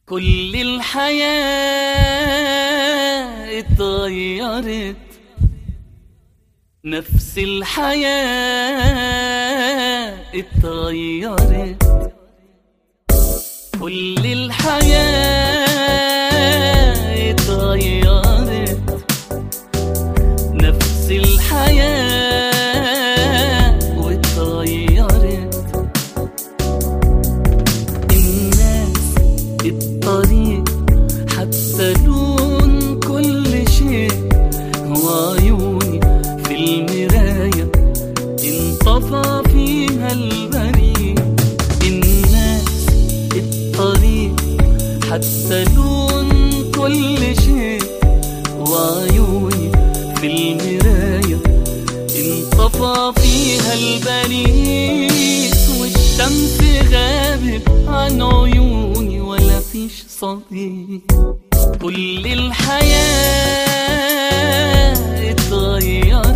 كل الحياة اتغيرت نفس الحياة اتغيرت كل الحياة اتغيرت نفس الحياة واتغيرت الناس الطريق حتى لون كل شيء وعيوني في المراية انطفى فيها البريق الناس الطريق حتى لون كل شيء وعيوني في المراية انطفى فيها البريق والشمس غابت عن عيوني ولا فيش صديق كل الحياة اتغيرت